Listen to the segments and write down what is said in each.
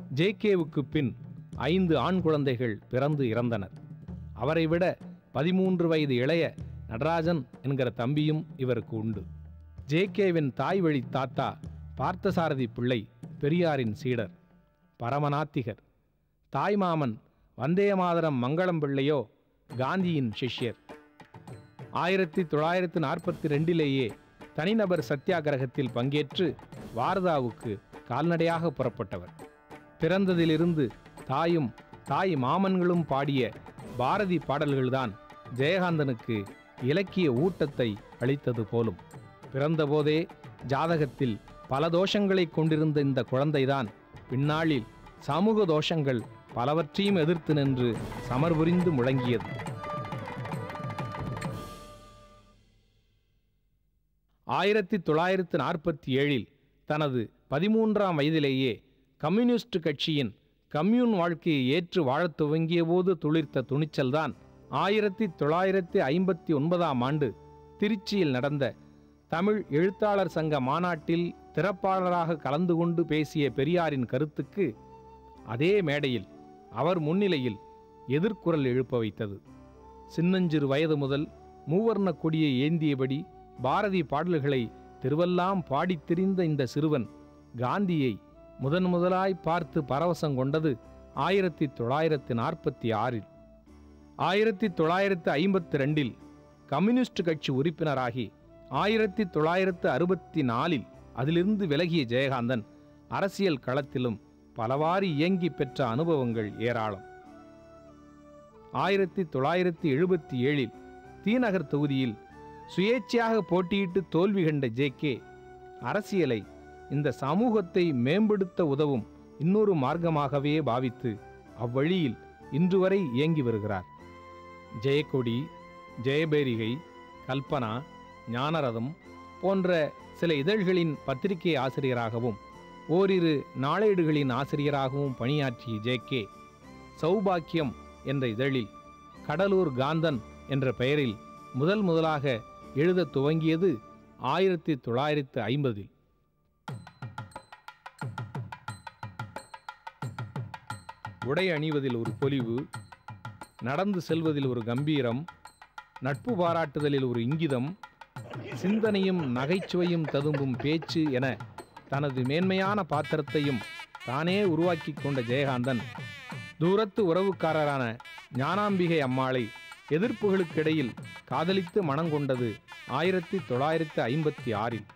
ஜேகேவுக்கு பின் ஐந்து ஆண் குழந்தைகள் பிறந்து இறந்தனர் அவரை விட பதிமூன்று வயது இளைய நடராஜன் என்கிற தம்பியும் இவருக்கு உண்டு ஜேகேவின் தாய் வழி தாத்தா பார்த்தசாரதி பிள்ளை பெரியாரின் சீடர் பரமநாத்திகர் தாய்மாமன் வந்தேமாதரம் மங்களம் பிள்ளையோ காந்தியின் சிஷ்யர் ஆயிரத்தி தொள்ளாயிரத்து நாற்பத்தி ரெண்டிலேயே தனிநபர் சத்தியாகிரகத்தில் பங்கேற்று வாரதாவுக்கு கால்நடையாக புறப்பட்டவர் பிறந்ததிலிருந்து தாயும் தாய் மாமன்களும் பாடிய பாரதி பாடல்கள்தான் ஜெயகாந்தனுக்கு இலக்கிய ஊட்டத்தை அளித்தது போலும் பிறந்தபோதே ஜாதகத்தில் பல தோஷங்களை கொண்டிருந்த இந்த குழந்தைதான் பின்னாளில் சமூக தோஷங்கள் பலவற்றையும் எதிர்த்து நின்று சமர்புரிந்து முழங்கியது ஆயிரத்தி தொள்ளாயிரத்து நாற்பத்தி ஏழில் தனது பதிமூன்றாம் வயதிலேயே கம்யூனிஸ்ட் கட்சியின் கம்யூன் வாழ்க்கையை ஏற்று வாழத் துவங்கிய போது துளிர்த்த துணிச்சல்தான் ஆயிரத்தி தொள்ளாயிரத்தி ஐம்பத்தி ஒன்பதாம் ஆண்டு திருச்சியில் நடந்த தமிழ் எழுத்தாளர் சங்க மாநாட்டில் திறப்பாளராக கலந்து கொண்டு பேசிய பெரியாரின் கருத்துக்கு அதே மேடையில் அவர் முன்னிலையில் எதிர்க்குரல் எழுப்ப வைத்தது சின்னஞ்சிறு வயது முதல் மூவர்ண கொடியை ஏந்தியபடி பாரதி பாடல்களை திருவெல்லாம் பாடித் திரிந்த இந்த சிறுவன் காந்தியை முதன் முதலாய் பார்த்து பரவசம் கொண்டது ஆயிரத்தி தொள்ளாயிரத்தி நாற்பத்தி ஆறில் ஆயிரத்தி தொள்ளாயிரத்து ஐம்பத்தி ரெண்டில் கம்யூனிஸ்ட் கட்சி உறுப்பினராகி ஆயிரத்தி தொள்ளாயிரத்து அறுபத்தி நாலில் அதிலிருந்து விலகிய ஜெயகாந்தன் அரசியல் களத்திலும் பலவாறு இயங்கி பெற்ற அனுபவங்கள் ஏராளம் ஆயிரத்தி தொள்ளாயிரத்தி எழுபத்தி ஏழில் தீநகர் தொகுதியில் சுயேட்சையாக போட்டியிட்டு தோல்வி கண்ட ஜேகே அரசியலை இந்த சமூகத்தை மேம்படுத்த உதவும் இன்னொரு மார்க்கமாகவே பாவித்து அவ்வழியில் இன்று வரை இயங்கி வருகிறார் ஜெயக்கொடி ஜெயபேரிகை கல்பனா ஞானரதம் போன்ற சில இதழ்களின் பத்திரிகை ஆசிரியராகவும் ஓரிரு நாளேடுகளின் ஆசிரியராகவும் பணியாற்றிய ஜேகே சௌபாக்கியம் என்ற இதழில் கடலூர் காந்தன் என்ற பெயரில் முதல் முதலாக எழுதத் துவங்கியது ஆயிரத்தி தொள்ளாயிரத்து ஐம்பதில் உடை அணிவதில் ஒரு பொலிவு நடந்து செல்வதில் ஒரு கம்பீரம் நட்பு பாராட்டுதலில் ஒரு இங்கிதம் சிந்தனையும் நகைச்சுவையும் ததும்பும் பேச்சு என தனது மேன்மையான பாத்திரத்தையும் தானே உருவாக்கி கொண்ட ஜெயகாந்தன் தூரத்து உறவுக்காரரான ஞானாம்பிகை அம்மாளை எதிர்ப்புகளுக்கிடையில் காதலித்து மணங்கொண்டது ஆயிரத்தி தொள்ளாயிரத்து ஐம்பத்தி ஆறில்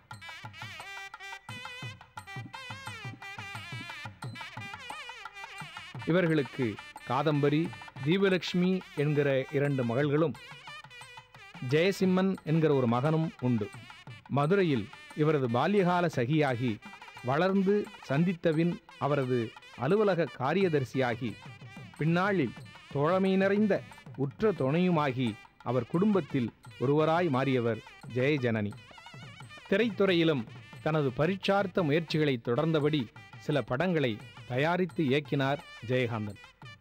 இவர்களுக்கு காதம்பரி தீபலட்சுமி என்கிற இரண்டு மகள்களும் ஜெயசிம்மன் என்கிற ஒரு மகனும் உண்டு மதுரையில் இவரது பால்யகால சகியாகி வளர்ந்து சந்தித்தபின் அவரது அலுவலக காரியதர்சியாகி பின்னாளில் தோழமை நிறைந்த உற்ற துணையுமாகி அவர் குடும்பத்தில் ஒருவராய் மாறியவர் ஜெயஜனனி திரைத்துறையிலும் தனது பரீட்சார்த்த முயற்சிகளை தொடர்ந்தபடி சில படங்களை தயாரித்து இயக்கினார் ஜெயகாந்தன்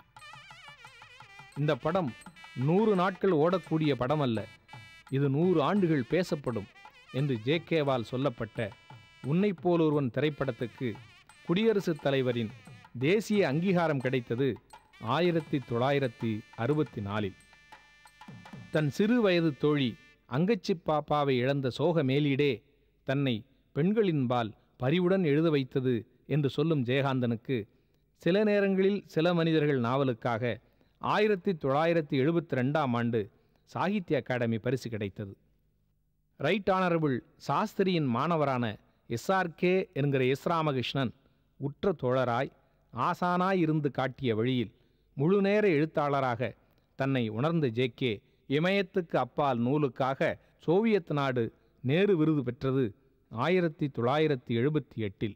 இந்த படம் நூறு நாட்கள் ஓடக்கூடிய படம் அல்ல இது நூறு ஆண்டுகள் பேசப்படும் என்று ஜேகேவால் சொல்லப்பட்ட உன்னைப் போல் ஒருவன் திரைப்படத்துக்கு குடியரசுத் தலைவரின் தேசிய அங்கீகாரம் கிடைத்தது ஆயிரத்தி தொள்ளாயிரத்தி அறுபத்தி நாலில் தன் சிறு வயது தோழி அங்கச்சி பாப்பாவை இழந்த சோக மேலீடே தன்னை பெண்களின்பால் பரிவுடன் எழுத வைத்தது என்று சொல்லும் ஜெயகாந்தனுக்கு சில நேரங்களில் சில மனிதர்கள் நாவலுக்காக ஆயிரத்தி தொள்ளாயிரத்தி எழுபத்தி ரெண்டாம் ஆண்டு சாகித்ய அகாடமி பரிசு கிடைத்தது ரைட் ஆனரபிள் சாஸ்திரியின் மாணவரான எஸ்ஆர்கே என்கிற எஸ் ராமகிருஷ்ணன் உற்ற தோழராய் ஆசானாய் இருந்து காட்டிய வழியில் முழுநேர எழுத்தாளராக தன்னை உணர்ந்த ஜேகே இமயத்துக்கு அப்பால் நூலுக்காக சோவியத் நாடு நேரு விருது பெற்றது ஆயிரத்தி தொள்ளாயிரத்தி எழுபத்தி எட்டில்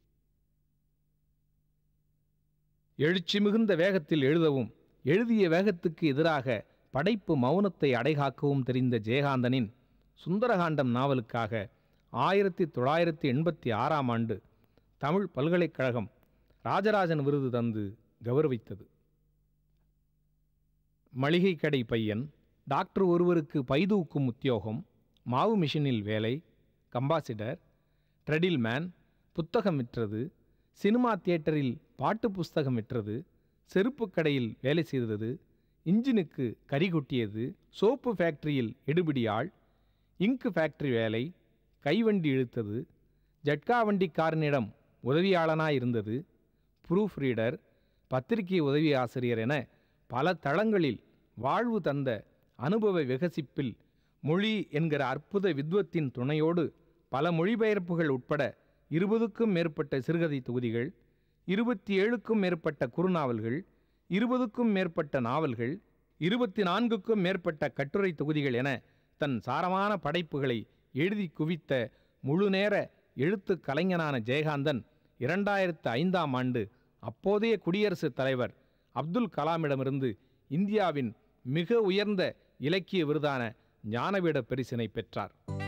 எழுச்சி மிகுந்த வேகத்தில் எழுதவும் எழுதிய வேகத்துக்கு எதிராக படைப்பு மௌனத்தை அடைகாக்கவும் தெரிந்த ஜெயகாந்தனின் சுந்தரகாண்டம் நாவலுக்காக ஆயிரத்தி தொள்ளாயிரத்தி எண்பத்தி ஆறாம் ஆண்டு தமிழ் பல்கலைக்கழகம் ராஜராஜன் விருது தந்து கௌரவித்தது மளிகை கடை பையன் டாக்டர் ஒருவருக்கு பைதூக்கும் உத்தியோகம் மாவு மிஷினில் வேலை கம்பாசிடர் ட்ரெடில் மேன் புத்தகம் விற்றது சினிமா தியேட்டரில் பாட்டு புஸ்தகம் விற்றது செருப்பு கடையில் வேலை செய்தது இன்ஜினுக்கு கரி கொட்டியது சோப்பு ஃபேக்டரியில் எடுபிடி ஆள் இங்கு ஃபேக்டரி வேலை கைவண்டி இழுத்தது ஜட்கா வண்டிக்காரனிடம் உதவியாளனாயிருந்தது ப்ரூஃப் ரீடர் பத்திரிகை உதவி ஆசிரியர் என பல தளங்களில் வாழ்வு தந்த அனுபவ விகசிப்பில் மொழி என்கிற அற்புத வித்வத்தின் துணையோடு பல மொழிபெயர்ப்புகள் உட்பட இருபதுக்கும் மேற்பட்ட சிறுகதை தொகுதிகள் இருபத்தி ஏழுக்கும் மேற்பட்ட குறுநாவல்கள் இருபதுக்கும் மேற்பட்ட நாவல்கள் இருபத்தி நான்குக்கும் மேற்பட்ட கட்டுரை தொகுதிகள் என தன் சாரமான படைப்புகளை எழுதி குவித்த முழுநேர எழுத்துக் கலைஞனான ஜெயகாந்தன் இரண்டாயிரத்து ஐந்தாம் ஆண்டு அப்போதைய குடியரசுத் தலைவர் அப்துல் கலாமிடமிருந்து இந்தியாவின் மிக உயர்ந்த இலக்கிய விருதான ஞானபீட பரிசினை பெற்றார்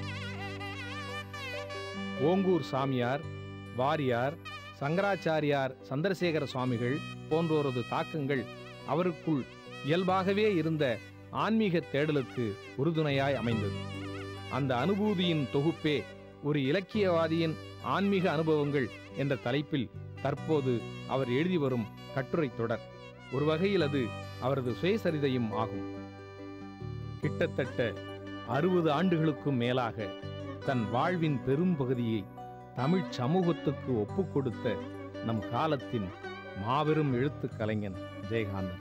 ஓங்கூர் சாமியார் வாரியார் சங்கராச்சாரியார் சந்திரசேகர சுவாமிகள் போன்றோரது தாக்கங்கள் அவருக்குள் இயல்பாகவே இருந்த ஆன்மீக தேடலுக்கு உறுதுணையாய் அமைந்தது அந்த அனுபூதியின் தொகுப்பே ஒரு இலக்கியவாதியின் ஆன்மீக அனுபவங்கள் என்ற தலைப்பில் தற்போது அவர் எழுதி வரும் கட்டுரை தொடர் ஒரு வகையில் அது அவரது சுயசரிதையும் ஆகும் கிட்டத்தட்ட அறுபது ஆண்டுகளுக்கும் மேலாக தன் வாழ்வின் பெரும் பகுதியை தமிழ்ச் சமூகத்துக்கு ஒப்புக் கொடுத்த நம் காலத்தின் மாபெரும் எழுத்துக் கலைஞன் ஜெயகாந்தன்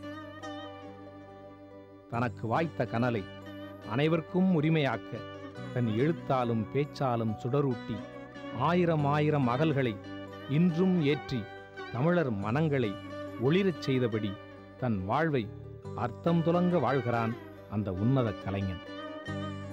தனக்கு வாய்த்த கனலை அனைவருக்கும் உரிமையாக்க தன் எழுத்தாலும் பேச்சாலும் சுடரூட்டி ஆயிரம் ஆயிரம் அகல்களை இன்றும் ஏற்றி தமிழர் மனங்களை ஒளிரச் செய்தபடி தன் வாழ்வை அர்த்தம் துலங்க வாழ்கிறான் அந்த உன்னத கலைஞன்